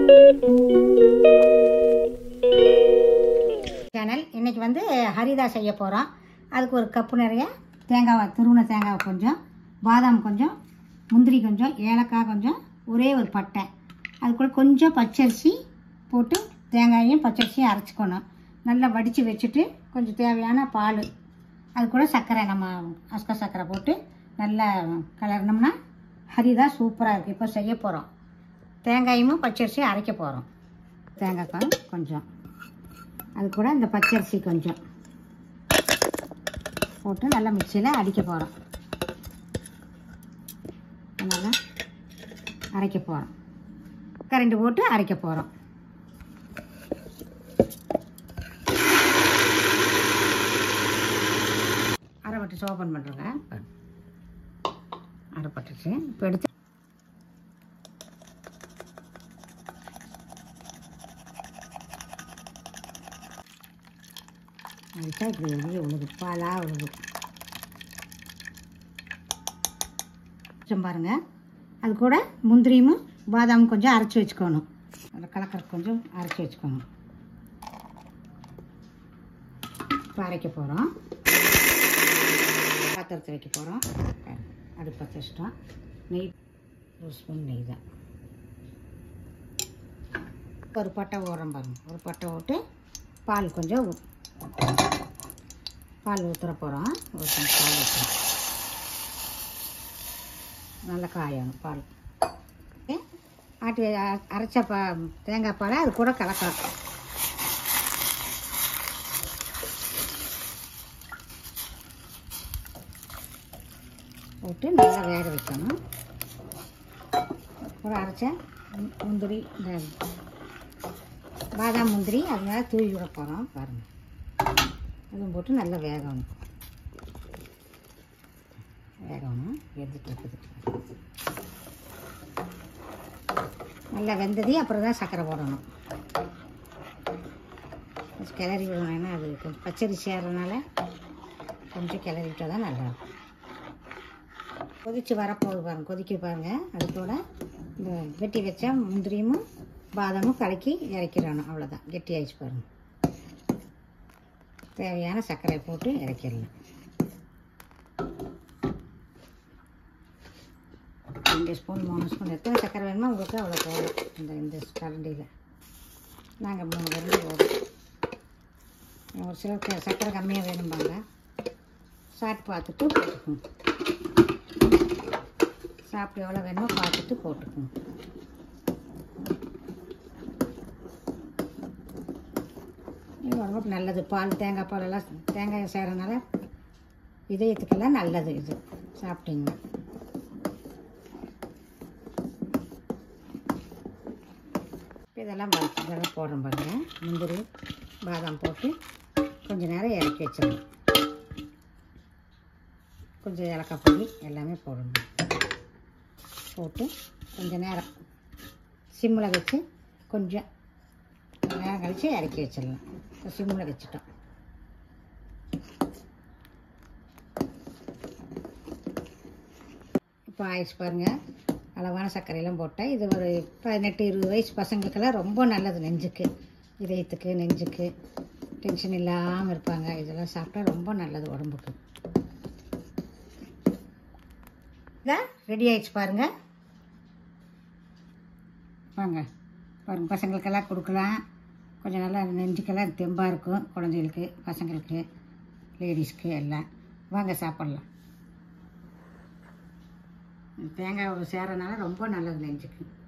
Channel இன்னைக்கு வந்து ஹரிதா செய்ய போகிறோம் அதுக்கு ஒரு கப்பு நிறைய தேங்காவை துருவின தேங்காவை கொஞ்சம் பாதாம் கொஞ்சம் முந்திரி கொஞ்சம் ஏலக்காய் கொஞ்சம் ஒரே ஒரு பட்டை அதுக்குள்ள கொஞ்சம் பச்சரிசி போட்டு தேங்காயையும் பச்சரிசியும் அரைச்சிக்கணும் நல்லா வடித்து வச்சுட்டு கொஞ்சம் தேவையான பால் அது கூட சர்க்கரை நம்ம அஸ்க சர்க்கரை போட்டு நல்லா கலர்னோம்னா ஹரிதா சூப்பராக இருக்குது இப்போ செய்ய போகிறோம் தேங்காயும் பச்சரிசியும் அரைக்க போகிறோம் தேங்காய் பால் கொஞ்சம் அது கூட இந்த பச்சரிசி கொஞ்சம் போட்டு நல்லா மிக்சியில் அடிக்க போகிறோம் நல்லா அரைக்க போகிறோம் கரண்டி போட்டு அரைக்க போகிறோம் அரைப்பட்டுச்சு ஓப்பன் பண்ணுறேங்க அரைப்பட்டுச்சு இப்போ எடுத்து அடித்தா இப்படி வெளியே விழுது பாலாக விழுது கொஞ்சம் பாருங்க அது கூட முந்திரியும் பாதாமும் கொஞ்சம் அரைச்சி வச்சுக்கணும் அதில் கலக்கறதுக்கு கொஞ்சம் அரைச்சி வச்சுக்கணும் இப்போ அரைக்க போகிறோம் பாத்திரத்தை வைக்க போகிறோம் அடுப்பை வச்சிட்டோம் நெய் ஒரு ஸ்பூன் நெய் தான் ஒரு பட்டை ஓரம் பாருங்க ஒரு பட்டை ஓட்டு பால் கொஞ்சம் ஊ- பால் ஊற்றுற போகிறோம் ஒரு கொஞ்சம் பால் ஊற்றுறோம் நல்லா காயணும் பால் ஓகே? ஆட்டி அ- அரைச்ச பா தேங்காய் பாலை அது கூட கலக்கலாம் போட்டு நல்லா வேக வைக்கணும் ஒரு அரைச்ச மு- முந்திரி இந்த பாதாம் முந்திரி அது மேலே தூவி விட போகிறோம் பாருங்கள் அதுவும் போட்டு நல்லா வேகணும் வேகணும் வெந்துட்டு இருக்குது நல்லா வெந்தது அப்புறம் தான் சர்க்கரை போடணும் கொஞ்சம் கிளறி விடணும் ஏன்னா அது கொஞ்சம் பச்சரி சேர்றதுனால கொஞ்சம் கிளறி விட்டால் தான் நல்லா இருக்கும் கொதிச்சு வரப்போகுது பாருங்க கொதிக்க பாருங்க அது கூட இந்த வெட்டி வச்ச முந்திரியும் பாதாமும் கலக்கி இறக்கிடணும் அவ்வளோதான் கெட்டி ஆயிடுச்சு பாருங்க தேவையான சர்க்கரை போட்டு இறக்கிடலாம் ரெண்டு ஸ்பூன் மூணு ஸ்பூன் எத்தனை சர்க்கரை வேணுமோ உங்களுக்கு அவ்வளோ போதும் இந்த இந்த கரண்டியில் நாங்கள் மூணு கரண்டி போடுறோம் ஒரு சிலருக்கு சர்க்கரை கம்மியாக வேணும்பாங்க சாப்பிட்டு பார்த்துட்டு போட்டுக்கோங்க சாப்பிட்டு எவ்வளோ வேணுமோ பார்த்துட்டு போட்டுக்கோங்க இது உடம்புக்கு நல்லது பால் தேங்காய் பாலெல்லாம் தேங்காய் செய்கிறனால இதயத்துக்கெல்லாம் நல்லது இது சாப்பிட்டீங்கன்னா இப்ப இதெல்லாம் வறுத்து இதெல்லாம் போடுறோம் பாருங்க முந்திரி பாதாம் போட்டு கொஞ்ச நேரம் இறக்கி வச்சிடணும் கொஞ்சம் ஏலக்காய் பொடி எல்லாமே போடணும் போட்டு கொஞ்ச நேரம் சிம்மில் வச்சு கொஞ்சம் நேரம் கழித்து இறக்கி வச்சிடலாம் இப்போ சிம்மில் வச்சுட்டோம் இப்போ ஆயிடுச்சு பாருங்கள் அளவான சர்க்கரையெல்லாம் போட்டேன் இது ஒரு பதினெட்டு இருபது வயசு பசங்களுக்கெல்லாம் ரொம்ப நல்லது நெஞ்சுக்கு இதயத்துக்கு நெஞ்சுக்கு டென்ஷன் இல்லாமல் இருப்பாங்க இதெல்லாம் சாப்பிட்டா ரொம்ப நல்லது உடம்புக்கு இதான் ரெடி ஆயிடுச்சு பாருங்க வாங்க பாருங்க பசங்களுக்கெல்லாம் கொடுக்கலாம் கொஞ்சம் நல்லா நெஞ்சுக்கெல்லாம் தெம்பாக இருக்கும் குழந்தைகளுக்கு பசங்களுக்கு லேடிஸ்க்கு எல்லாம் வாங்க சாப்பிட்லாம் தேங்காய் சேர்றனால ரொம்ப நல்லது நெஞ்சுக்கு